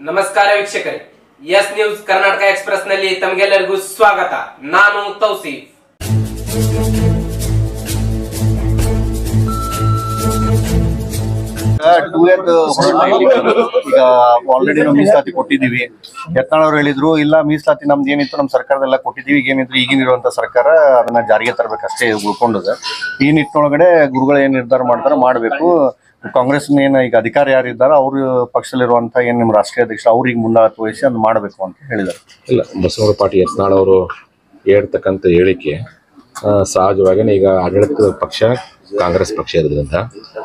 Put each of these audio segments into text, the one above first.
ನಮಸ್ಕಾರ ವೀಕ್ಷಕರೇ S news Karnataka express ನಲ್ಲಿ ತಮಗೆಲ್ಲರಿಗೂ ಸ್ವಾಗತ ನಾನು ತೌಸೀಫ್ ಟೂ ಇಯರ್ ಈಗ ಆಲ್ರೆಡಿ ನಾವು ಮೀಸಲಾತಿ ಕೊಟ್ಟಿದೀವಿ ಯತ್ನಾಳ್ ಅವ್ರು ಹೇಳಿದ್ರು ಇಲ್ಲ ಮೀಸಲಾತಿ ನಮ್ದು ಏನಿತ್ತು ನಮ್ಮ ಸರ್ಕಾರದೆಲ್ಲ ಕೊಟ್ಟಿದೀವಿ ಈಗ ಏನಿದ್ರು ಈಗಿನ ಇರುವಂತ ಸರ್ಕಾರ ಅದನ್ನ ಜಾರಿಗೆ ತರಬೇಕಷ್ಟೇ ಉಳ್ಕೊಂಡದ ಈ ನಿಟ್ಟಿನೊಳಗಡೆ ಗುರುಗಳು ಏನ್ ನಿರ್ಧಾರ ಮಾಡ್ತಾರೋ ಮಾಡ್ಬೇಕು ಕಾಂಗ್ರೆಸ್ ಏನ್ ಈಗ ಅಧಿಕಾರ ಯಾರು ಇದ್ದಾರೋ ಅವ್ರ ಪಕ್ಷದಲ್ಲಿರುವಂತ ಏನ್ ನಿಮ್ಮ ರಾಷ್ಟ್ರೀಯ ಅಧ್ಯಕ್ಷ ಅವ್ರು ಈಗ ಮುಂದಾಳತ್ವ ವಹಿಸಿ ಅದನ್ನ ಮಾಡಬೇಕು ಅಂತ ಹೇಳಿದ್ದಾರೆ ಇಲ್ಲ ಬಸವನಗೌಡ ಪಾಟೀಲ್ ಯತ್ನಾಳ್ ಅವರು ಹೇಳ್ತಕ್ಕಂಥ ಹೇಳಿಕೆ ಆ, ಸಹಜವಾಗಿಯೇ ಈಗ ಆಡಳಿತ ಪಕ್ಷ ಕಾಂಗ್ರೆಸ್ ಪಕ್ಷ ಇರೋದ್ರಿಂದ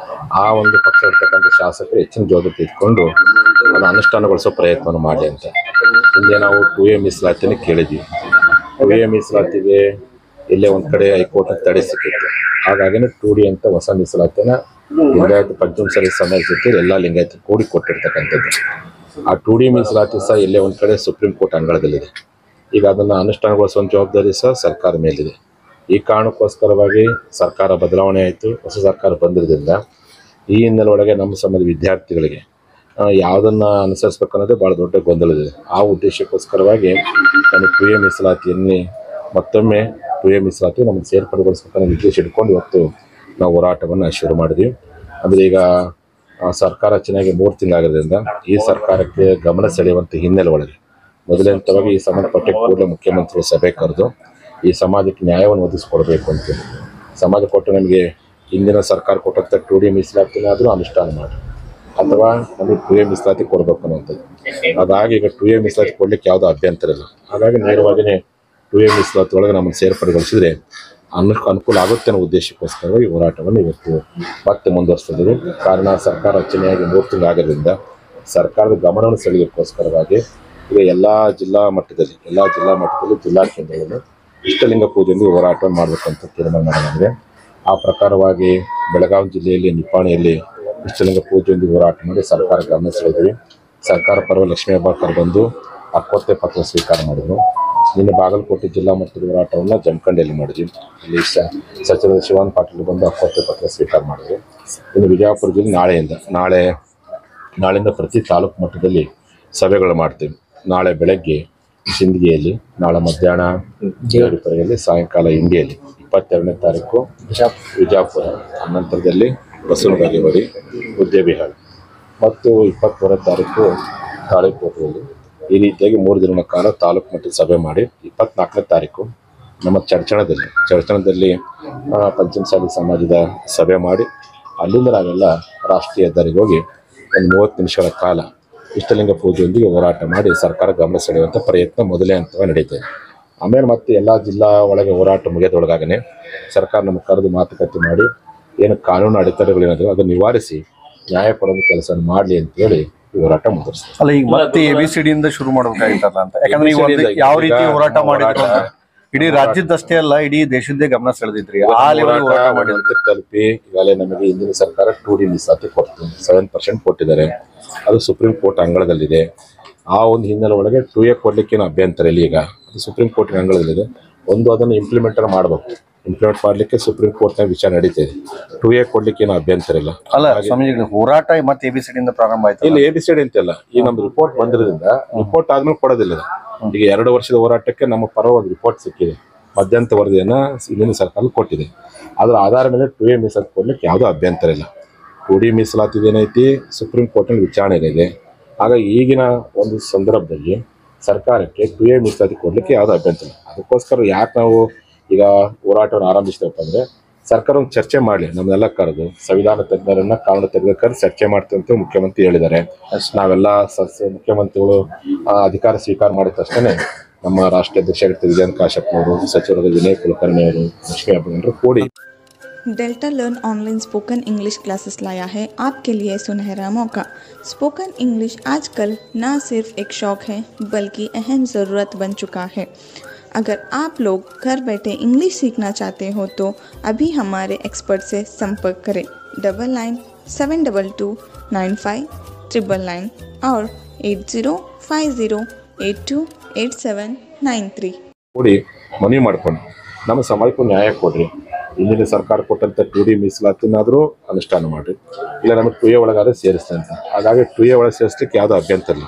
ಆ ಒಂದು ಪಕ್ಷ ಇರ್ತಕ್ಕಂಥ ಶಾಸಕರು ಹೆಚ್ಚಿನ ಜವಾಬ್ದಾರಿ ತೆಗೆದುಕೊಂಡು ಅದನ್ನು ಅನುಷ್ಠಾನಗೊಳಿಸೋ ಪ್ರಯತ್ನವನ್ನು ಮಾಡಿ ಅಂತ ಹಿಂದೆ ನಾವು ಟು ಎ ಮೀಸಲಾತಿನ ಕೇಳಿದ್ವಿ ಟು ಎ ಮೀಸಲಾತಿಗೆ ಇಲ್ಲೇ ಒಂದು ಕಡೆ ಹೈಕೋರ್ಟ್ ತಡೆ ಸಿಕ್ಕಿತ್ತು ಹಾಗಾಗಿ ಟು ಡಿ ಅಂತ ಹೊಸ ಮೀಸಲಾತಿನ ಲಿಂಗಾಯತ ಪಂಚಮಸಾಲಿ ಸಮಾಜ ಜೊತೆ ಎಲ್ಲ ಲಿಂಗಾಯತ ಕೂಡಿ ಕೊಟ್ಟಿರ್ತಕ್ಕಂಥದ್ದು ಆ ಟು ಡಿ ಮೀಸಲಾತಿ ಸಹ ಇಲ್ಲೇ ಒಂದು ಕಡೆ ಸುಪ್ರೀಂ ಕೋರ್ಟ್ ಅಂಗಳದಲ್ಲಿದೆ ಈಗ ಅದನ್ನು ಅನುಷ್ಠಾನಗೊಳಿಸುವ ಜವಾಬ್ದಾರಿ ಸಹ ಸರ್ಕಾರ ಮೇಲಿದೆ ಈ ಕಾರಣಕ್ಕೋಸ್ಕರವಾಗಿ ಸರ್ಕಾರ ಬದಲಾವಣೆ ಆಯಿತು ಹೊಸ ಸರ್ಕಾರ ಬಂದಿರೋದ್ರಿಂದ ಈ ಹಿನ್ನೆಲೆ ಒಳಗೆ ನಮ್ಮ ಸಮಾಜದ ವಿದ್ಯಾರ್ಥಿಗಳಿಗೆ ಆ, ಯಾವುದನ್ನ ಅನುಸರಿಸ್ಬೇಕು ಅನ್ನೋದೇ ಭಾಳ ದೊಡ್ಡ ಗೊಂದಲವಿದೆ ಆ ಉದ್ದೇಶಕ್ಕೋಸ್ಕರವಾಗಿ ನಾನು ಟು ಎ ಮೀಸಲಾತಿಯಲ್ಲಿ ಮತ್ತೊಮ್ಮೆ ಟು ಎ ಮೀಸಲಾತಿ ನಮಗೆ ಸೇರ್ಪಡೆಗೊಳಿಸ್ಬೇಕನ್ನೋ ಉದ್ದೇಶ ಇಟ್ಕೊಂಡು ಇವತ್ತು ನಾವು ಹೋರಾಟವನ್ನು ಶುರು ಮಾಡಿದ್ವಿ ಅಂದರೆ ಈಗ ಆ, ಸರ್ಕಾರ ಚೆನ್ನಾಗಿ ಮೂರು ತಿಂಗಳಾಗೋದ್ರಿಂದ ಈ ಸರ್ಕಾರಕ್ಕೆ ಗಮನ ಸೆಳೆಯುವಂಥ ಹಿನ್ನೆಲೆ ಒಳಗೆ ಮೊದಲನೇ ಹಂತವಾಗಿ ಈ ಸಂಬಂಧಪಟ್ಟ ಕೂಡಲೇ ಮುಖ್ಯಮಂತ್ರಿಗಳು ಸಭೆ ಕರೆದು ಈ ಸಮಾಜಕ್ಕೆ ನ್ಯಾಯವನ್ನು ಒದಗಿಸ್ಕೊಡ್ಬೇಕು ಅಂತೇಳಿ ಸಮಾಜ ಕೊಟ್ಟು ನಮಗೆ ಹಿಂದಿನ ಸರ್ಕಾರ ಕೊಟ್ಟಂಥ ಟು ಡಿ ಮೀಸಲಾತಿನಾದರೂ ಅನುಷ್ಠಾನ ಮಾಡಿ ಅಥವಾ ನಮಗೆ ಟು ಎ ಮೀಸಲಾತಿ ಕೊಡಬೇಕು ಅನ್ನೋಂಥದ್ದು ಹಾಗಾಗಿ ಈಗ ಟು ಎ ಮೀಸಲಾತಿ ಕೊಡ್ಲಿಕ್ಕೆ ಯಾವುದೋ ಅಭ್ಯಂತರ ಇಲ್ಲ ಹಾಗಾಗಿ ನೇರವಾಗಿಯೇ ಟು ಎ ಮೀಸಲಾತಿ ಒಳಗೆ ನಮ್ಮನ್ನು ಸೇರ್ಪಡೆಗೊಳಿಸಿದ್ರೆ ಅನು ಅನುಕೂಲ ಆಗುತ್ತೆ ಅನ್ನೋ ಉದ್ದೇಶಕ್ಕೋಸ್ಕರವಾಗಿ ಈ ಹೋರಾಟವನ್ನು ಇವತ್ತು ಮತ್ತೆ ಮುಂದುವರಿಸ್ತಿದ್ದೀವಿ ಕಾರಣ ಸರ್ಕಾರ ರಚನೆಯಾಗಿ ಮೂರು ತಿಂಗಳಾಗೋದ್ರಿಂದ ಸರ್ಕಾರದ ಗಮನವನ್ನು ಸೆಳೆಯೋಕ್ಕೋಸ್ಕರವಾಗಿ ಈಗ ಎಲ್ಲ ಜಿಲ್ಲಾ ಮಟ್ಟದಲ್ಲಿ ಎಲ್ಲ ಜಿಲ್ಲಾ ಮಟ್ಟದಲ್ಲಿ ಜಿಲ್ಲಾ ಕೇಂದ್ರಗಳಲ್ಲಿ ಇಷ್ಟಲಿಂಗ ಪೂಜೆಯಲ್ಲಿ ಹೋರಾಟವನ್ನು ಮಾಡಬೇಕಂತ ತೀರ್ಮಾನ ಮಾಡಲಾಗಿದೆ ಆ ಪ್ರಕಾರವಾಗಿ ಬೆಳಗಾವಿ ಜಿಲ್ಲೆಯಲ್ಲಿ ನಿಪ್ಪಾಣಿಯಲ್ಲಿ ಇಷ್ಟಲಿಂಗ ಪೂಜೆಯೊಂದಿಗೆ ಹೋರಾಟ ಮಾಡಿ ಸರ್ಕಾರ ಗಮನ ಸೆಳೆದಿವಿ ಸರ್ಕಾರ ಪರ್ವ ಲಕ್ಷ್ಮೀ ಹೆಬ್ಬಾಳ್ಕರ್ ಬಂದು ಅಕ್ಕೊತ್ತೆ ಪತ್ರ ಸ್ವೀಕಾರ ಮಾಡಿದ್ರು ನಿನ್ನೆ ಬಾಗಲಕೋಟೆ ಜಿಲ್ಲಾ ಮಟ್ಟದ ಹೋರಾಟವನ್ನು ಜಮಖಂಡಿಯಲ್ಲಿ ಮಾಡಿದ್ವಿ ಇಲ್ಲಿ ಸ ಸಚಿವ ಶಿವಾನ್ ಪಾಟೀಲ್ ಬಂದು ಅಕ್ಕೊತ್ತೆ ಪತ್ರ ಸ್ವೀಕಾರ ಮಾಡಿದ್ರು ಇನ್ನು ವಿಜಯಪುರ ಜಿಲ್ಲೆ ನಾಳೆಯಿಂದ ನಾಳೆ ನಾಳೆಯಿಂದ ಪ್ರತಿ ತಾಲೂಕು ಮಟ್ಟದಲ್ಲಿ ಸಭೆಗಳು ಮಾಡ್ತೀವಿ ನಾಳೆ ಬೆಳಗ್ಗೆ ಸಿಂದಗಿಯಲ್ಲಿ ನಾಳೆ ಮಧ್ಯಾಹ್ನ ದೇವರಿಪುರೆಯಲ್ಲಿ ಸಾಯಂಕಾಲ ಇಂಡಿಯಲ್ಲಿ ಇಪ್ಪತ್ತೆರಡನೇ ತಾರೀಕು ವಿಜಾಪುರ ಅನಂತರದಲ್ಲಿ ಬಸವನಬಾಗೇವಾಡಿ ಉದ್ಯಬಿಹಾಳ ಮತ್ತು ಇಪ್ಪತ್ತ್ಮೂರನೇ ತಾರೀಕು ತಾಳಿಕೋಟೆಯಲ್ಲಿ ಈ ರೀತಿಯಾಗಿ ಮೂರು ದಿನಗಳ ಕಾಲ ತಾಲೂಕು ಮಟ್ಟದ ಸಭೆ ಮಾಡಿ ಇಪ್ಪತ್ನಾಲ್ಕನೇ ತಾರೀಕು ನಮ್ಮ ಚರ್ಚಣದಲ್ಲಿ ಚರ್ಚಣದಲ್ಲಿ ಆ, ಪಂಚಮಸಾಲಿ ಸಮಾಜದ ಸಭೆ ಮಾಡಿ ಅಲ್ಲಿಂದ ನಾವೆಲ್ಲ ರಾಷ್ಟ್ರೀಯ ಹೆದ್ದಾರಿಗೆ ಹೋಗಿ ಒಂದು ಮೂವತ್ತು ನಿಮಿಷಗಳ ಕಾಲ ಇಷ್ಟಲಿಂಗ ಪೂಜೆಯೊಂದಿಗೆ ಹೋರಾಟ ಮಾಡಿ ಸರ್ಕಾರ ಗಮನ ಸೆಳೆಯುವಂಥ ಪ್ರಯತ್ನ ಮೊದಲೇ ಹಂತವಾಗಿ ನಡೀತದೆ ಆಮೇಲೆ ಮತ್ತೆ ಎಲ್ಲ ಜಿಲ್ಲಾ ಒಳಗೆ ಹೋರಾಟ ಮುಗಿಯೋದೊಳಗಾಗನೆ ಸರ್ಕಾರ ನಮಗೆ ಕರೆದು ಮಾತುಕತೆ ಮಾಡಿ ಏನು ಕಾನೂನು ಅಡೆತಡೆಗಳೇನಾದರೂ ಅದನ್ನು ನಿವಾರಿಸಿ ನ್ಯಾಯ ಕೊಡೋದು ಕೆಲಸ ಮಾಡಲಿ ಅಂತೇಳಿ ಈ ಹೋರಾಟ ಮುಂದುವರಿಸ್ತಾರೆ ಅಲ್ಲ ಈಗ ಮತ್ತೆ ಎ ಬಿ ಸಿ ಡಿ ಇಂದ ಶುರು ಮಾಡ್ಬೇಕಾಗಿತ್ತಲ್ಲ ಅಂತ ಯಾಕಂದ್ರೆ ನೀವು ಒಂದು ಯಾವ ರೀತಿ ಹೋರಾಟ ಮಾಡಿದ್ರು ಅಂತ ಇಡೀ ರಾಜ್ಯದಷ್ಟೇ ಅಲ್ಲ ಇಡೀ ದೇಶದ್ದೇ ಗಮನ ಸೆಳೆದಿದ್ರಿ ಆ ಲೆವೆಲ್ ಹೋರಾಟ ಮಾಡಿದ್ರಿ ಹಂತಕ್ಕೆ ತಲುಪಿ ಈಗಾಗಲೇ ನಮಗೆ ಹಿಂದಿನ ಸರ್ಕಾರ ಟೂ ಡಿ ಮೀಸಲಾತಿ ಕೊಡ್ತು ಸೆವೆನ್ ಪರ್ಸೆಂಟ್ ಕೊಟ್ಟಿದ್ದಾರೆ ಅದು ಸುಪ್ರೀಂ ಕೋರ್ಟ್ ಅಂಗಳದಲ್ಲಿದೆ ಆ ಒಂದು ಹಿನ್ನೆಲೆ ಒಳಗೆ ಟೂ ಎ ಕೊಡ್ಲಿಕ್ಕೇನು ಅಭ್ಯಂತರ ಇಲ್ಲ ಈಗ ಅದು ಸುಪ್ರೀಂ ಕೋರ್ಟಿನ ಅಂಗಳದಲ್ಲಿದೆ ಒಂದು ಅದನ್ನು ಇಂಪ್ಲಿಮೆಂಟ್ ಮಾಡಬೇಕು ಇಂಪ್ಲಿಮೆಂಟ್ ಮಾಡಲಿಕ್ಕೆ ಸುಪ್ರೀಂ ಕೋರ್ಟ್ನ ವಿಚಾರ ನಡೀತಾ ಇದೆ ಟೂ ಎ ಕೊಡ್ಲಿಕ್ಕೆ ಏನು ಅಭ್ಯಂತರ ಇಲ್ಲ ಅಲ್ಲ ಸ್ವಾಮೀಜಿ ಹೋರಾಟ ಮತ್ತೆ ಎ ಬಿ ಸಿ ಡಿ ಇಂದ ಪ್ರಾರಂಭ ಆಯ್ತು ಇಲ್ಲಿ ಎ ಬಿ ಸಿ ಡಿ ಅಂತೆಲ್ಲ ಈ ನಮ್ದು ರಿಪೋರ್ಟ್ ಬಂದಿರೋದ್ರಿಂದ ರಿಪೋರ್ಟ್ ಆದ್ಮೇಲೆ ಕೊಡೋದಿಲ್ಲ ಇದು. ಈಗ ಎರಡು ವರ್ಷದ ಹೋರಾಟಕ್ಕೆ ನಮ್ಮ ಪರ ಒಂದು ರಿಪೋರ್ಟ್ ಸಿಕ್ಕಿದೆ ಮಧ್ಯಂತ ವರದಿಯನ್ನ ಹಿಂದಿನ ಸರ್ಕಾರ ಕೊಟ್ಟಿದೆ ಅದರ ಆಧಾರ ಮೇಲೆ ಟು ಎ ಮೀಸಲಾತಿ ಕೊಡ್ಲಿಕ್ಕೆ ಯಾವುದೂ ಅಭ್ಯಂತರ ಇಲ್ಲ ಟು ಡಿ ಮೀಸಲಾತಿ ಏನೈತಿ ಸುಪ್ರೀಂ ಕೋರ್ಟ್ನಲ್ಲಿ ವಿಚಾರಣೆ ಇದೆ ಆಗ ಈಗಿನ ಒಂದು ಸಂದರ್ಭದಲ್ಲಿ ಸರ್ಕಾರಕ್ಕೆ ಟು ಎ ಮೀಸಲಾತಿ ಕೊಡ್ಲಿಕ್ಕೆ ಯಾವುದೂ ಅಭ್ಯಂತರ ಇಲ್ಲ ಅದಕ್ಕೋಸ್ಕರ ಯಾಕೆ ನಾವು ಈಗ ಹೋರಾಟವನ್ನು ಆರಂಭಿಸ್ತೇವಪ್ಪ ಅಂದ್ರೆ ಸರ್ಕಾರ ಒಂದು ಚರ್ಚೆ ಮಾಡಲಿ ನಮ್ಮೆಲ್ಲ ಕರೆದು ಸಂವಿಧಾನ ತಜ್ಞರನ್ನ ಕಾನೂನು ತಜ್ಞರ ಕರೆದು ಚರ್ಚೆ ಮಾಡ್ತೀವಿ ಅಂತ ಮುಖ್ಯಮಂತ್ರಿ ಹೇಳಿದ್ದಾರೆ ನಾವೆಲ್ಲ ಸಸ್ಯ ಮುಖ್ಯಮಂತ್ರಿಗಳು ಆ, ಅಧಿಕಾರ ಸ್ವೀಕಾರ ಮಾಡಿದ ತಕ್ಷಣ ನಮ್ಮ ರಾಷ್ಟ್ರೀಯ ಅಧ್ಯಕ್ಷ ಆಗಿರ್ತಾರೆ ವಿಜಯಂತ್ ಕಾಶ್ಯಪ್ನವರು ಸಚಿವರಾದ ವಿನಯ್ ಕುಲಕರ್ಣಿ ಅವರು ಲಕ್ಷ್ಮೀ ಹೆಬ್ಬಾಳ್ಕರ್ ಕೂಡಿ Delta learn online spoken English classes लाया है आपके लिए सुनहरा मौका स्पोकन इंग्लिश आजकल न सिर्फ एक शौक है बल्कि अहम ज़रूरत बन चुका है अगर आप लोग घर बैठे इंग्लिश सीखना चाहते हो तो अभी हमारे एक्सपर्ट से संपर्क करें double nine seven double two nine five triple nine और eight zero five zero eight two eight seven nine three ಕೂಡಿ ಮನವಿ ಮಾಡ್ಕೊಂಡು ನಮ್ಮ ಸಮಾಜಕ್ಕೂ ನ್ಯಾಯ ಕೊಡ್ರಿ ಹಿಂದಿನ ಸರ್ಕಾರ ಕೊಟ್ಟಂತ ಟು ಡಿ ಮೀಸಲಾತಿನಾದರೂ ಅನುಷ್ಠಾನ ಮಾಡ್ರಿ ಇಲ್ಲ ನಮಗೆ ಟು ಎ ಒಳಗಾದ್ರೆ ಸೇರಿಸ್ತೇನೆ ಅಂತ ಹಾಗಾಗಿ ಟು ಎ ಒಳಗೆ ಸೇರಿಸ್ಲಿಕ್ಕೆ ಯಾವುದೋ ಅಭ್ಯಂತರ ಇಲ್ಲ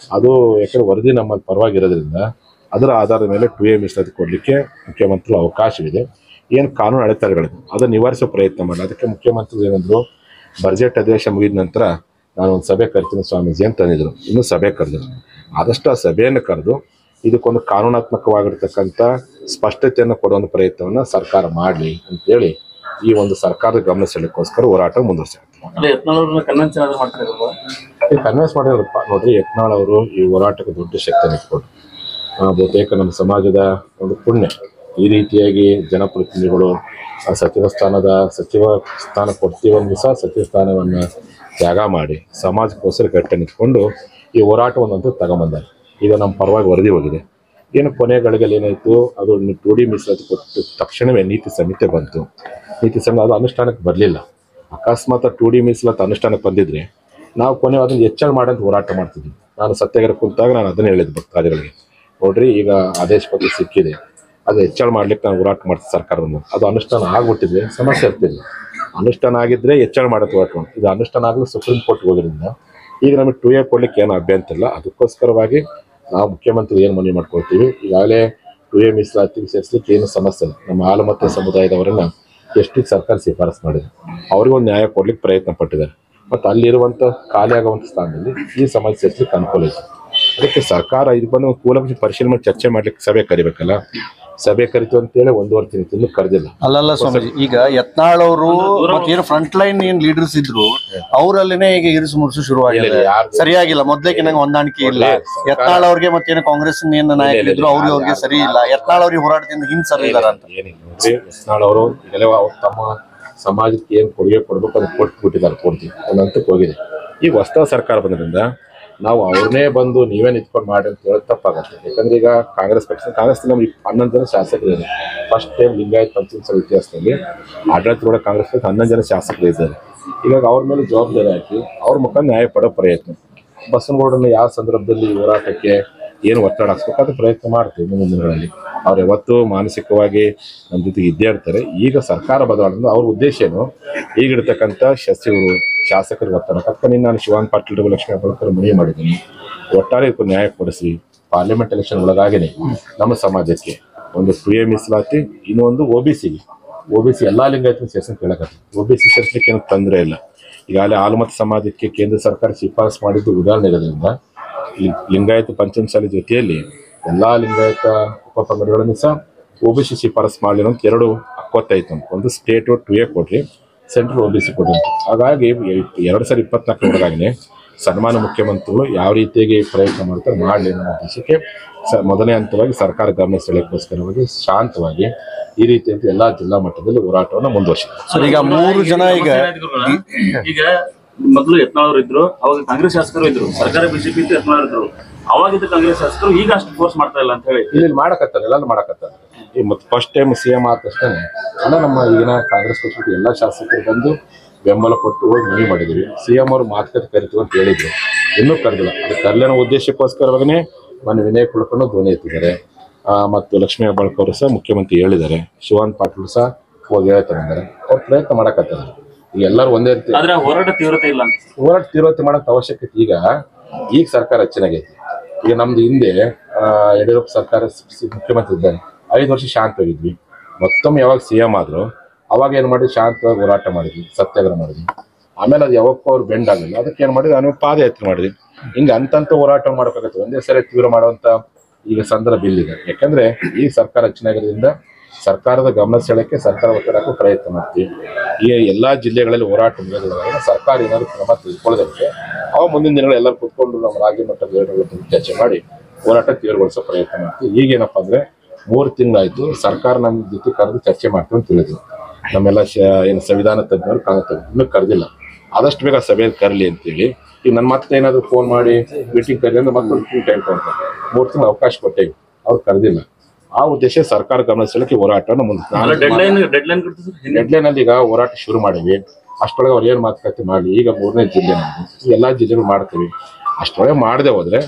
ಅದು ಯಾಕಂದ್ರೆ ವರದಿ ನಮ್ಮಲ್ಲಿ ಪರವಾಗಿರೋದ್ರಿಂದ ಅದರ ಆಧಾರದ ಮೇಲೆ ಟು ಎ ಮೀಸಲಾತಿ ಕೊಡಲಿಕ್ಕೆ ಮುಖ್ಯಮಂತ್ರಿಗಳು ಅವಕಾಶವಿದೆ ಏನು ಕಾನೂನು ಅಡೆತಡೆಗಳಿದೆ ಅದನ್ನು ನಿವಾರಿಸೋ ಪ್ರಯತ್ನ ಮಾಡಿ ಅದಕ್ಕೆ ಮುಖ್ಯಮಂತ್ರಿಗಳು ಏನಂದ್ರು ಬಜೆಟ್ ಅಧಿವೇಶನ ಮುಗಿದ ನಂತರ ನಾನು ಒಂದು ಸಭೆ ಕರಿತೀನಿ ಸ್ವಾಮೀಜಿ ಅಂತ ಅಂದಿದ್ರು ಇನ್ನೂ ಸಭೆ ಕರೆದ್ರು ಆದಷ್ಟು ಆ ಸಭೆಯನ್ನು ಕರೆದು ಇದಕ್ಕೊಂದು ಕಾನೂನಾತ್ಮಕವಾಗಿರ್ತಕ್ಕಂಥ ಸ್ಪಷ್ಟತೆಯನ್ನು ಕೊಡುವಂಥ ಪ್ರಯತ್ನವನ್ನು ಸರ್ಕಾರ ಮಾಡಲಿ ಅಂತೇಳಿ ಈ ಒಂದು ಸರ್ಕಾರದ ಗಮನ ಸೆಳೆಯೋಕ್ಕೋಸ್ಕರ ಹೋರಾಟ ಮುಂದುವರಿಸಿದೆ ಅಲ್ಲ ಯತ್ನಾಳ್ ಕನ್ವೆನ್ಷನ್ ಆದ್ರೂ ಮಾಡ್ತಿರಲ್ವಾ ಈ ಕನ್ವಿನ್ಸ್ ಮಾಡಿದ್ರಪ್ಪ ನೋಡ್ರಿ ಯತ್ನಾಳ್ ಅವರು ಈ ಹೋರಾಟಕ್ಕೆ ದೊಡ್ಡ ಶಕ್ತಿಯನ್ನು ಇಟ್ಕೊಂಡು ಆ, ಬಹುತೇಕ ನಮ್ಮ ಸಮಾಜದ ಒಂದು ಪುಣ್ಯ ಈ ರೀತಿಯಾಗಿ ಜನಪ್ರತಿನಿಧಿಗಳು ಆ ಸಚಿವ ಸ್ಥಾನದ ಸಚಿವ ಸ್ಥಾನ ಕೊಡ್ತೀವಂದ್ರೂ ಸಹ ಸಚಿವ ಸ್ಥಾನವನ್ನು ತ್ಯಾಗ ಮಾಡಿ ಸಮಾಜಕ್ಕೋಸ್ಕರ ಗಟ್ಟಿ ನಿಂತ್ಕೊಂಡು ಈ ಹೋರಾಟವನ್ನಂತೂ ತಗೊಂಬಂದಾರೆ ಈಗ ನಮ್ಮ ಪರವಾಗಿ ವರದಿ ಹೋಗಿದೆ ಏನು ಕೊನೆ ಗಳಿಗೆಯಲ್ಲಿ ಏನಾಯಿತು ಅದು ಟು ಡಿ ಮೀಸಲಾತಿ ಕೊಟ್ಟು ತಕ್ಷಣವೇ ನೀತಿ ಸಂಹಿತೆ ಬಂತು ನೀತಿ ಸಂಹಿತೆ ಅದು ಅನುಷ್ಠಾನಕ್ಕೆ ಬರಲಿಲ್ಲ ಅಕಸ್ಮಾತ್ ಟು ಡಿ ಮೀಸಲಾತಿ ಅನುಷ್ಠಾನಕ್ಕೆ ಬಂದಿದ್ರೆ ನಾವು ಕೊನೆ ಅದನ್ನು ಹೆಚ್ಚಳ ಮಾಡಂತ ಹೋರಾಟ ಮಾಡ್ತಿದ್ವಿ ನಾನು ಸತ್ಯಾಗ್ರಹ ಕುಂತಾಗ ನಾನು ಅದನ್ನೇ ಹೇಳಿದ್ದು ಭಕ್ತಾದಿಗಳಿಗೆ ನೋಡ್ರಿ ಈಗ ಆದೇಶ ಪತ್ರ ಸಿಕ್ಕಿದೆ ಅದು ಹೆಚ್ಚಳ ಮಾಡ್ಲಿಕ್ಕೆ ನಾನು ಹೋರಾಟ ಮಾಡ್ತೀನಿ ಸರ್ಕಾರವನ್ನು ಅದು ಅನುಷ್ಠಾನ ಆಗ್ಬಿಟ್ಟಿದ್ರೆ ಸಮಸ್ಯೆ ಇರ್ತಿಲ್ಲ ಅನುಷ್ಠಾನ ಆಗಿದ್ರೆ ಹೆಚ್ಚಳ ಮಾಡೋದು ಹೋರಾಟ ಮಾಡ್ತೀವಿ. ಇದು ಅನುಷ್ಠಾನ ಆಗಲು ಸುಪ್ರೀಂ ಕೋರ್ಟ್ ಹೋಗೋದ್ರಿಂದ ಈಗ ನಮಗೆ ಟು ಎ ಕೊಡ್ಲಿಕ್ಕೆ ಏನು ಅಭ್ಯಂತರ ಇಲ್ಲ ಅದಕ್ಕೋಸ್ಕರವಾಗಿ ನಾವು ಮುಖ್ಯಮಂತ್ರಿ ಏನು ಮನವಿ ಮಾಡ್ಕೊಳ್ತೀವಿ ಈಗಾಗಲೇ ಟು ಎ ಮೀಸಲಾತಿಗೆ ಸೇರಿಸ್ಲಿಕ್ಕೆ ಏನು ಸಮಸ್ಯೆ ಇಲ್ಲ ನಮ್ಮ ಆಲಮತ್ತ ಸಮುದಾಯದವರನ್ನ ಎಷ್ಟಿಗೆ ಸರ್ಕಾರ ಶಿಫಾರಸು ಮಾಡಿದೆ ಅವ್ರಿಗೆ ಒಂದು ನ್ಯಾಯ ಕೊಡ್ಲಿಕ್ಕೆ ಪ್ರಯತ್ನ ಪಟ್ಟಿದ್ದಾರೆ ಮತ್ತು ಅಲ್ಲಿರುವಂಥ ಖಾಲಿ ಆಗುವಂಥ ಸ್ಥಾನದಲ್ಲಿ ಈ ಸಮಾಜ ಸೇರಿಸ್ಲಿಕ್ಕೆ ಅನುಕೂಲ ಇದೆ ಅದಕ್ಕೆ ಸರ್ಕಾರ ಇದು ಬಂದು ಕೂಲಂಕಷ ಪರಿಶೀಲನೆ ಮಾಡಿ ಚರ್ಚೆ ಮಾಡ್ಲಿಕ್ಕೆ ಸಭೆ ಕರಿಬೇಕಲ್ಲ ಸಭೆ ಕರಿತು ಅಂತೇಳಿ ಒಂದೂವರೆ ತಿಂಗಳು ತಿಂಗಳು ಕರೆದಿಲ್ಲ ಅಲ್ಲಲ್ಲ ಸ್ವಾಮೀಜಿ ಈಗ ಯತ್ನಾಳ್ ಅವರು ಏನು ಫ್ರಂಟ್ ಲೈನ್ ಏನ್ ಲೀಡರ್ಸ್ ಇದ್ರು ಅವರಲ್ಲಿನೇ ಈಗ ಇರಿಸು ಮುರುಸು ಶುರು ಆಗಿದೆ ಇಲ್ಲ, ಯಾರ್ದು- ಸರಿಯಾಗಿಲ್ಲ ಮೊದ್ಲೇಕೆ ನಂಗೆ ಹೊಂದಾಣಿಕೆ ಇಲ್ಲ ಸರ್ಕಾರ- ಯತ್ನಾಳ್ ಅವ್ರಿಗೆ ಮತ್ತೇನು ಕಾಂಗ್ರೆಸ್ ಏನ್ ನಾಯಕರಿದ್ರು ಅವ್ರಿಗೆ ಅವ್ರಿಗೆ ಸರಿ ಇಲ್ಲ ಯತ್ನಾಳ್ ಅವ್ರಿಗೆ ಹೋರಾಟದಿಂದ ಹಿಂದ್ ಸರಿದಾರ ಅಂತ ಏನಿಲ್ಲ ನೋಡ್ರಿ ಯತ್ನಾಳ್ ಅವರು ಈಗಲೇ ಅವ್ರು ತಮ್ಮ ಸಮಾಜಕ್ಕೆ ಏನು ಕೊಡುಗೆ ಕೊಡ್ಬೇಕು ಅದನ್ನ ಕೊಟ್ಟು ಬಿಟ್ಟಿದ್ದಾರೆ ಪೂರ್ತಿ ಒಂದು ಹಂತಕ್ಕೆ ಹೋಗಿದೆ ಈಗ ಹೊಸ ಸರ್ಕಾರ ಬಂದ್ರಿಂದ ನಾವು ಅವ್ರನ್ನೇ ಬಂದು ನೀವೇ ನಿಂತ್ಕೊಂಡು ಮಾಡಿ ಅಂತ ಹೇಳೋದು ತಪ್ಪಾಗತ್ತೆ ಯಾಕಂದ್ರೆ ಈಗ ಕಾಂಗ್ರೆಸ್ ಪಕ್ಷ ಕಾಂಗ್ರೆಸ್ ನಮ್ಗೆ ಹನ್ನೊಂದು ಜನ ಶಾಸಕರಿದ್ದಾರೆ ಫಸ್ಟ್ ಟೈಮ್ ಲಿಂಗಾಯತ್ ಪಂಚಮಸಾಲ ಇತಿಹಾಸದಲ್ಲಿ ಆಡಳಿತ ಕಾಂಗ್ರೆಸ್ ಪಕ್ಷ ಹನ್ನೊಂದು ಜನ ಶಾಸಕರು ಇದ್ದಾರೆ ಹೀಗಾಗಿ ಅವ್ರ ಮೇಲೆ ಜವಾಬ್ದಾರಿ ಹಾಕಿ ಅವ್ರ ಮುಖ ನ್ಯಾಯ ಪಡೋ ಪ್ರಯತ್ನ ಬಸವನಗೌಡರನ್ನ ಯಾವ ಸಂದರ್ಭದಲ್ಲಿ ಈ ಹೋರಾಟಕ್ಕೆ ಏನು ಒತ್ತಡ ಹಾಕ್ಸ್ಬೇಕು ಅದು ಪ್ರಯತ್ನ ಮಾಡ್ತೀವಿ ಮುಂದಿನ ದಿನಗಳಲ್ಲಿ ಅವ್ರು ಯಾವತ್ತೂ ಮಾನಸಿಕವಾಗಿ ನಮ್ಮ ಜೊತೆಗೆ ಇದ್ದೇ ಇರ್ತಾರೆ ಈಗ ಸರ್ಕಾರ ಬದಲಾವಣೆ ಅವ್ರ ಉದ್ದೇಶ ಏನು ಈಗಿರ್ತಕ್ಕಂಥ ಸಚಿವರು ಶಾಸಕರಿಗೆ ಒತ್ತಡ ಅದಕ್ಕೆ ನಾನು ಶಿವಾನ್ ಪಾಟೀಲ್ ಲಕ್ಷ್ಮೀ ಹೆಬ್ಬಾಳ್ಕರ್ ಮನವಿ ಮಾಡಿದ್ದೀನಿ ಒಟ್ಟಾರೆ ಇದಕ್ಕೆ ನ್ಯಾಯ ಕೊಡಿಸಿ ಪಾರ್ಲಿಮೆಂಟ್ ಎಲೆಕ್ಷನ್ ಒಳಗಾಗಿನೇ ನಮ್ಮ ಸಮಾಜಕ್ಕೆ ಒಂದು ಟು ಎ ಮೀಸಲಾತಿ ಇನ್ನೊಂದು ಒ ಬಿ ಸಿಗೆ ಒ ಬಿ ಸಿ ಎಲ್ಲ ಲಿಂಗಾಯತ ಸೇರ್ಸಂತ ಹೇಳಕತ್ತಿ ಒ ಬಿ ಸಿ ಸೇರಿಸ್ಲಿಕ್ಕೆ ಏನು ತೊಂದರೆ ಇಲ್ಲ ಈಗಾಗಲೇ ಆಲಮತ ಸಮಾಜಕ್ಕೆ ಕೇಂದ್ರ ಸರ್ಕಾರ ಶಿಫಾರಸು ಮಾಡಿದ್ದು ಉದಾಹರಣೆ ಇರೋದ್ರಿಂದ ಈ ಲಿಂಗಾಯತ ಪಂಚಮಸಾಲಿ ಜೊತೆಯಲ್ಲಿ ಎಲ್ಲಾ ಲಿಂಗಾಯತ ಉಪಪಂಗಡಗಳನ್ನು ಸಹ ಒ ಬಿ ಸಿ ಶಿಫಾರಸು ಮಾಡಲಿ ಅಂತ ಎರಡು ಹಕ್ಕೊತ್ತಾಯ್ತು ಅಂತ ಒಂದು ಸ್ಟೇಟ್ ಟು ಎ ಕೊಡ್ರಿ ಸೆಂಟ್ರಲ್ ಒ ಬಿ ಸಿ ಕೊಡ್ರಿ ಅಂತ ಹಾಗಾಗಿ ಎರಡು ಸಾವಿರದ ಇಪ್ಪತ್ನಾಲ್ಕರೊಳಗಾಗಿನೇ ಸನ್ಮಾನ ಮುಖ್ಯಮಂತ್ರಿಗಳು ಯಾವ ರೀತಿಯಾಗಿ ಪ್ರಯತ್ನ ಮಾಡ್ತಾರೆ ಮಾಡಲಿ ಅನ್ನೋ ಉದ್ದೇಶಕ್ಕೆ ಸ ಮೊದಲನೇ ಹಂತವಾಗಿ ಸರ್ಕಾರ ಗಮನ ಸೆಳೆಯೋಕ್ಕೋಸ್ಕರವಾಗಿ ಶಾಂತವಾಗಿ ಈ ರೀತಿಯಂತ ಎಲ್ಲಾ ಜಿಲ್ಲಾ ಮಟ್ಟದಲ್ಲಿ ಹೋರಾಟವನ್ನು ಮುಂದುವರಿಸಿದೆ ಸರ್ ಈಗ ಮೂರು ಜನ ಈಗ ಈಗ ಮೊದಲು ಯತ್ನಾಳ್ ಅವರು ಇದ್ರು ಅವಾಗ ಕಾಂಗ್ರೆಸ್ ಶಾಸಕರು ಇದ್ರು ಸರ್ಕಾರ ಬಿಜೆಪಿ ಇತ್ತು ಯತ್ನಾಳ್ ಇದ್ರು ಅವಾಗಿದ್ದ ಕಾಂಗ್ರೆಸ್ ಶಾಸಕರು ಈಗ ಅಷ್ಟು ಫೋರ್ಸ್ ಮಾಡ್ತಾ ಇಲ್ಲ ಅಂತ ಹೇಳಿ ಇಲ್ಲಿ ಮಾಡಕತ್ತಾರೆ ಎಲ್ಲಾನು ಮಾಡಕತ್ತಾರೆ ಈ ಮತ್ತೆ ಫಸ್ಟ್ ಟೈಮ್ ಸಿ ಎಂ ಆದ ತಕ್ಷಣ ಎಲ್ಲ ನಮ್ಮ ಈಗಿನ ಕಾಂಗ್ರೆಸ್ ಪಕ್ಷದ ಎಲ್ಲ ಶಾಸಕರು ಬಂದು ಬೆಂಬಲ ಕೊಟ್ಟು ಹೋಗಿ ಮನವಿ ಮಾಡಿದ್ವಿ ಸಿ ಎಂ ಅವರು ಮಾತುಕತೆ ಕರಿತೀವಿ ಅಂತ ಹೇಳಿದ್ರು ಇನ್ನೂ ಕರೆದಿಲ್ಲ ಅದು ಕರ್ಲಿನ ಉದ್ದೇಶಕ್ಕೋಸ್ಕರವಾಗನೇ ಮೊನ್ನೆ ವಿನಯ್ ಕುಲಕರ್ಣಿ ಧ್ವನಿ ಎತ್ತಿದ್ದಾರೆ ಆ, ಮತ್ತು ಲಕ್ಷ್ಮೀ ಹೆಬ್ಬಾಳ್ಕರ್ ಅವರು ಸಹ ಮುಖ್ಯಮಂತ್ರಿ ಹೇಳಿದ್ದಾರೆ ಶಿವಾನ್ ಪಾಟೀಲ್ ಸಹ ಹೋಗಿ ಹೇಳ್ತಾರೆ ಅಂದ್ರೆ ಅವ್ರು ಪ್ರಯತ್ನ ಮಾಡಕತ್ತಾರೆ ಈಗ ಎಲ್ಲರೂ ಒಂದೇ ರೀತಿ ಆದ್ರೆ ಆ ಹೋರಾಟ ತೀವ್ರತೆ ಇಲ್ಲ ಅಂತ ಹೋರಾಟ ತೀವ್ರತೆ ಮಾಡೋಂಥ ಅವಶ್ಯಕತೆ ಈಗ ಈಗ ಸರ್ಕಾರ ಚೆನ್ನಾಗೈತಿ ಈಗ ನಮ್ದು ಹಿಂದೆ ಆ, ಯಡಿಯೂರಪ್ಪ ಸರ್ಕಾರ ಸ- ಸ- ಮುಖ್ಯಮಂತ್ರಿ ಇದ್ದಾರೆ ಐದು ವರ್ಷ ಶಾಂತವಾಗಿದ್ವಿ ಮತ್ತೊಮ್ಮೆ ಯಾವಾಗ ಸಿ ಎಂ ಆದ್ರು ಅವಾಗ ಏನ್ ಮಾಡಿದ್ವಿ ಶಾಂತವಾಗಿ ಹೋರಾಟ ಮಾಡಿದ್ವಿ ಸತ್ಯಾಗ್ರಹ ಮಾಡಿದ್ವಿ ಆಮೇಲೆ ಅದು ಯಾವಕ್ಕೂ ಅವ್ರು ಬೆಂಡ್ ಆಗಲಿಲ್ಲ ಅದಕ್ಕೆ ಏನ್ ಮಾಡಿದ್ವಿ ನಾವು ಪಾದಯಾತ್ರೆ ಮಾಡಿದ್ವಿ ಹಿಂಗೆ ಅಂತಂತ ಹೋರಾಟ ಮಾಡ್ಬೇಕಾಗತ್ತೆ ಒಂದೇ ಸರಿ ತೀವ್ರ ಮಾಡುವಂತ ಈಗ ಸಂದರ್ಭ ಇಲ್ಲಿದೆ ಯಾಕಂದ್ರೆ ಈ ಸರ್ಕಾರ ಚೆನ್ನಾಗಿರೋದ್ರಿಂದ ಸರ್ಕಾರದ ಗಮನ ಸೆಳೆಕ್ಕೆ ಸರ್ಕಾರ ಒತ್ತಡ ಹಾಕೋ ಪ್ರಯತ್ನ ಮಾಡ್ತೀವಿ ಈ ಎಲ್ಲಾ ಜಿಲ್ಲೆಗಳಲ್ಲಿ ಹೋರಾಟ ಮುಗಿದಾಗ ಸರ್ಕಾರ ಏನಾದ್ರು ಕ್ರಮ ತೆಗೆದುಕೊಳ್ಳೋದಕ್ಕೆ ಅವ ಮುಂದಿನ ದಿನಗಳು ಎಲ್ಲರೂ ಕುತ್ಕೊಂಡು ನಮ್ಮ ರಾಜ್ಯ ಮಟ್ಟದ ಲೀಡರ್ಗಳ ಜೊತೆ ಚರ್ಚೆ ಮಾಡಿ ಹೋರಾಟ ತೀವ್ರಗೊಳಿಸೋ ಪ್ರಯತ್ನ ಮಾಡ್ತೀವಿ ಈಗೇನಪ್ಪ ಅಂದ್ರೆ ಮೂರು ತಿಂಗಳಾಯ್ತು ಸರ್ಕಾರ ನಮ್ಮ ಜೊತೆ ಕರೆದು ಚರ್ಚೆ ಮಾಡ್ತೀವಿ ಅಂತ ತಿಳಿದ್ರು ನಮ್ಮೆಲ್ಲ ಶ ಏನು ಸಂವಿಧಾನ ತಜ್ಞರು ಕಾಣುತ್ತೆ ಇನ್ನೂ ಕರೆದಿಲ್ಲ ಆದಷ್ಟು ಬೇಗ ಸಭೆ ಕರಲಿ ಅಂತೇಳಿ ಈಗ ನನ್ನ ಮತ್ತೆ ಏನಾದ್ರು ಫೋನ್ ಮಾಡಿ ಮೀಟಿಂಗ್ ಕರೀಲಿ ಅಂದ್ರೆ ಮತ್ತೊಂದು ಟೈಮ್ ತಗೊಂತಾರೆ ಮೂರು ತಿಂಗಳು ಅವಕಾಶ ಕೊಟ್ಟೇವಿ ಅವ್ರು ಕರೆದಿಲ್ಲ ಆ ಉದ್ದೇಶ ಸರ್ಕಾರ ಗಮನ ಸೆಳೆಕ್ಕೆ ಹೋರಾಟವನ್ನು ಮುಂದೆ ಡೆಡ್ ಲೈನ್ ಡೆಡ್ ಲೈನ್ ಕೊಡ್ತಿದ್ರು ಡೆಡ್ಲೈನ್ ಅಲ್ಲಿ ಈಗ ಹೋರಾಟ ಶುರು ಮಾಡಿವಿ ಅಷ್ಟೊಳಗೆ ಅವ್ರು ಏನ್ ಮಾತುಕತೆ ಮಾಡಿ ಈಗ ಮೂರನೇ ಜಿಲ್ಲೆ ನಮ್ದು ಈ ಎಲ್ಲಾ ಜಿಲ್ಲೆಗಳು ಮಾಡ್ತೀವಿ ಅಷ್ಟೊಳಗೆ ಮಾಡದೆ ಹೋದ್ರೆ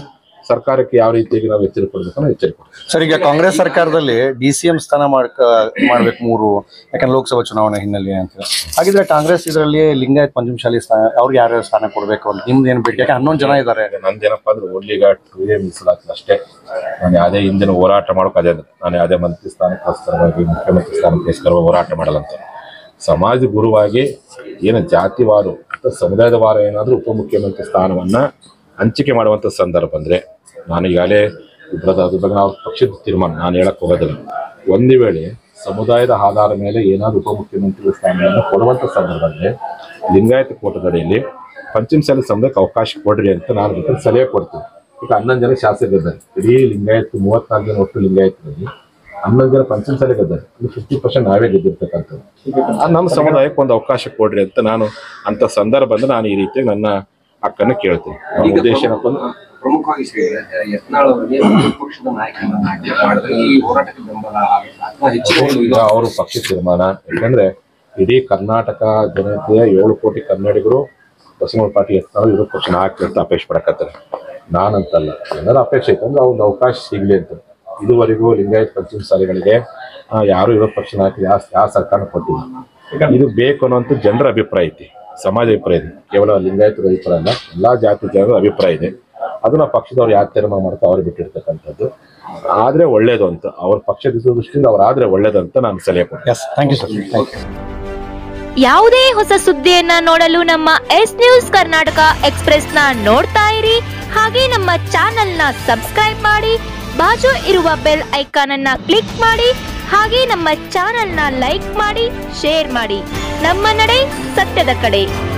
ಸರ್ಕಾರಕ್ಕೆ ಯಾವ ರೀತಿಯಾಗಿ ನಾವು ಎಚ್ಚರಿಕೆ ಕೊಡ್ಬೇಕು ಅನ್ನೋ ಎಚ್ಚರಿಕೆ ಕೊಡ್ತೀವಿ ಸರ್ ಈಗ ಕಾಂಗ್ರೆಸ್ ಸರ್ಕಾರದಲ್ಲಿ ಡಿ ಸಿ ಎಂ ಸ್ಥಾನ ಮಾಡ್ಕ ಮಾಡ್ಬೇಕು ಮೂರು ಯಾಕಂದ್ರೆ ಲೋಕಸಭಾ ಚುನಾವಣೆ ಹಿನ್ನೆಲೆ ಅಂತ ಹಾಗಿದ್ರೆ ಕಾಂಗ್ರೆಸ್ ಇದರಲ್ಲಿ ಲಿಂಗಾಯತ್ ಪಂಚಮಶಾಲಿ ಸ್ಥಾನ ಅವ್ರಿಗೆ ಯಾರ್ಯಾರು ಸ್ಥಾನ ಕೊಡ್ಬೇಕು ಅಂತ ನಿಮ್ದು ಏನ್ ಬೇಕು ಯಾಕೆ ಹನ್ನೊಂದು ಜನ ಇದ್ದಾರೆ ನಂದೇನಪ್ಪ ಅಂದ್ರೆ ಓನ್ಲಿ ಈಗ ಟೂ ಎ ಮೀಸಲಾತಿ ಅಷ್ಟೇ ನಾನು ಯಾವುದೇ ಹಿಂದಿನ ಹೋರಾಟ ಮಾಡೋಕೆ ಅದೇ ನಾನು ಯಾವುದೇ ಮಂತ್ರಿ ಸ್ಥಾನಕ್ಕೋಸ್ಕರವಾಗಿ ಮುಖ್ಯಮಂತ್ರಿ ಸ್ಥಾನಕ್ಕೋಸ್ಕರ ಹೋರಾಟ ಮಾಡಲ್ಲ ಅಂತ ಸಮಾಜ ಗುರುವಾಗಿ ಏನು ಜಾತಿವಾರ ಅಥವಾ ಸಮುದಾಯದ ವಾರ ಏನಾದರೂ ಉಪಮುಖ್ಯಮಂತ್ರಿ ಸ್ಥಾನವನ್ನ ಹಂಚಿಕೆ ಮಾಡುವಂಥ ಸಂದರ್ಭ ಬಂದ್ರೆ ನಾನು ಈಗಾಗಲೇ ಇಬ್ಬರದ ಅದ್ರ ಬಗ್ಗೆ ನಾವು ಪಕ್ಷದ ತೀರ್ಮಾನ ನಾನು ಹೇಳಕ್ ಹೋಗೋದಿಲ್ಲ ಒಂದು ವೇಳೆ ಸಮುದಾಯದ ಆಧಾರ ಮೇಲೆ ಏನಾದರೂ ಉಪಮುಖ್ಯಮಂತ್ರಿ ಸ್ಥಾನವನ್ನು ಕೊಡುವಂಥ ಸಂದರ್ಭ ಅಂದ್ರೆ ಲಿಂಗಾಯತ ಕೋಟದಡಿಯಲ್ಲಿ ಪಂಚಮಸಾಲಿ ಸಮುದಾಯಕ್ಕೆ ಅವಕಾಶ ಕೊಡ್ರಿ ಅಂತ ನಾನು ಬೇಕಾದ್ರೆ ಸಲಹೆ ಕೊಡ್ತೀನಿ ಈಗ ಹನ್ನೊಂದು ಜನ ಶಾಸಕರಿದ್ದಾರೆ ಇಡೀ ಲಿಂಗಾಯತ್ ಮೂವತ್ನಾಲ್ಕು ಜನ ಒಟ್ಟು ಲಿಂಗಾಯತರಲ್ಲಿ ಹನ್ನೊಂದು ಜನ ಪಂಚಮಸಾಲಿಗಿದ್ದಾರೆ ಇಲ್ಲಿ ಫಿಫ್ಟಿ ಪರ್ಸೆಂಟ್ ನಾವೇ ಗೆದ್ದಿರ್ತಕ್ಕಂಥದ್ದು ಆ ನಮ್ಮ ಸಮುದಾಯಕ್ಕೆ ಒಂದು ಅವಕಾಶ ಕೊಡ್ರಿ ಅಂತ ನಾನು ಅಂತ ಸಂದರ್ಭ ಅಂದ್ರೆ ನಾನು ಈ ರೀತಿ ನನ್ನ ಹಕ್ಕನ್ನು ಕೇಳ್ತೀನಿ ನನ್ನ ಉದ್ದೇಶ ಏನಪ್ಪ ಅಂದ್ರೆ ಪ್ರಮುಖವಾಗಿ ಹೇಳಿದ್ರೆ ಯತ್ನಾಳ್ ಅವರಿಗೆ ಪಕ್ಷದ ನಾಯಕರನ್ನ ಆಯ್ಕೆ ಮಾಡಿದ್ರೆ ಈ ಹೋರಾಟಕ್ಕೆ ಬೆಂಬಲ ಆಗುತ್ತೆ ಅಥವಾ ಹೆಚ್ಚಿನ ಒಂದು ಈಗ ಅವರು ಪಕ್ಷ ತೀರ್ಮಾನ ಯಾಕಂದ್ರೆ ಇಡೀ ಕರ್ನಾಟಕ ಜನತೆಯ ಏಳು ಕೋಟಿ ಕನ್ನಡಿಗರು ಬಸವನ ಪಾರ್ಟಿ ಎತ್ತಾಳು ವಿರೋಧ ಪಕ್ಷ ಹಾಕಿ ಅಂತ ಅಪೇಕ್ಷೆ ಪಡಕತ್ತಾರೆ ನಾನಂತಲ್ಲ ಎಲ್ಲರ ಅಪೇಕ್ಷೆ ಐತೆ ಅಂದ್ರೆ ಒಂದು ಅವಕಾಶ ಸಿಗ್ಲಿ ಅಂತ ಇದುವರೆಗೂ ಲಿಂಗಾಯತ್ ಪಂಚಮ ಶಾಲೆಗಳಿಗೆ ಯಾರು ವಿರೋಧ ಪಕ್ಷ ನಾಯಕರು ಯಾವ ಯಾವ ಸರ್ಕಾರ ಕೊಟ್ಟಿಲ್ಲ ಇದು ಬೇಕು ಅನ್ನೋಂಥ ಜನರ ಅಭಿಪ್ರಾಯ ಐತಿ ಸಮಾಜ ಅಭಿಪ್ರಾಯ ಇದೆ ಕೇವಲ ಲಿಂಗಾಯತರ ಅಭಿಪ್ರಾಯ ಅಲ್ಲ ಎಲ್ಲಾ ಜಾತಿ ಜನರ ಅಭಿಪ್ರಾಯ ಇದೆ ಅದನ್ನ ಪಕ್ಷದವ್ರು ಯಾರು ತೀರ್ಮಾನ ಮಾಡ್ತಾ ಅವ್ರು ಬಿಟ್ಟಿರ್ತಕ್ಕಂಥದ್ದು ಆದ್ರೆ ಒಳ್ಳೇದು ಅಂತ ಅವ್ರ ಪಕ್ಷದ ದೃಷ್ಟಿಯಿಂದ ಅವ್ರು ಆದ್ರೆ ಒಳ್ಳೇದು ಅಂತ ನಾನು ಸಲಹೆ ಕೊಡ್ತೀನಿ yes thank you sir thank you ಯಾವುದೇ ಹೊಸ ಸುದ್ದಿಯನ್ನ ನೋಡಲು ನಮ್ಮ ಎಸ್ ನ್ಯೂಸ್ ಕರ್ನಾಟಕ ಎಕ್ಸ್ಪ್ರೆಸ್ ನ ನೋಡ್ತಾ ಇರಿ ಹಾಗೆ ನಮ್ಮ ಚಾನೆಲ್ ನ ಸಬ್ಸ್ಕ್ರೈಬ್ ಮಾಡಿ ಬಾಜು ಇರುವ ಬೆಲ್ ಐಕಾನ್ ಅನ್ನ ಕ್ಲಿಕ್ ಮಾಡಿ ಹಾಗೆ ನಮ್ಮ ಚಾನೆಲ್ ನ ಲೈಕ್ ಮಾಡಿ ಶೇರ್ ಮಾಡಿ ನಮ್ಮ ನಡೆ ಸತ್ಯದ ಕಡೆ